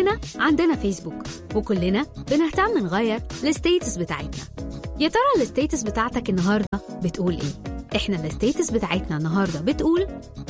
كلنا عندنا فيسبوك وكلنا بنهتم نغير الستيتس بتاعتنا يا ترى الستيتس بتاعتك النهارده بتقول ايه احنا الستيتس بتاعتنا النهارده بتقول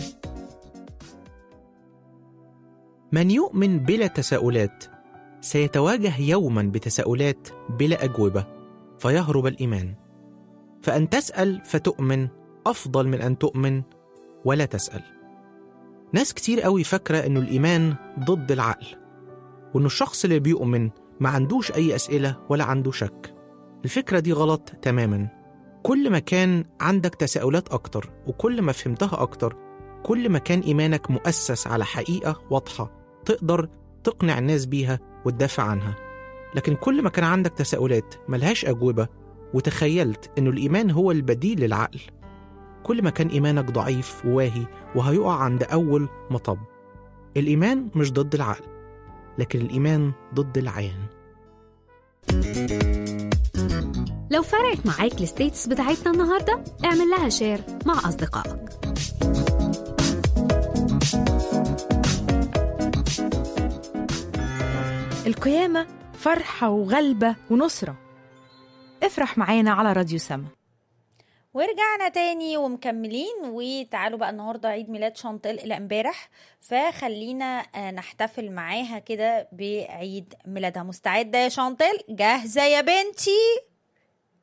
من يؤمن بلا تساؤلات سيتواجه يوما بتساؤلات بلا اجوبه فيهرب الايمان فان تسال فتؤمن افضل من ان تؤمن ولا تسال ناس كتير قوي فاكره انه الايمان ضد العقل وانه الشخص اللي بيؤمن ما عندوش اي اسئله ولا عنده شك الفكره دي غلط تماما كل ما كان عندك تساؤلات اكتر وكل ما فهمتها اكتر كل ما كان ايمانك مؤسس على حقيقه واضحه تقدر تقنع الناس بيها وتدافع عنها لكن كل ما كان عندك تساؤلات ملهاش أجوبة وتخيلت إنه الإيمان هو البديل للعقل كل ما كان إيمانك ضعيف وواهي وهيقع عند أول مطب الإيمان مش ضد العقل لكن الإيمان ضد العيان لو فرقت معاك الستيتس بتاعتنا النهارده اعمل لها شير مع أصدقائك القيامة فرحة وغلبة ونصرة افرح معانا على راديو سما ورجعنا تاني ومكملين وتعالوا بقى النهارده عيد ميلاد شانتل الى امبارح فخلينا آه، نحتفل معاها كده بعيد ميلادها مستعده يا شانتل جاهزه يا بنتي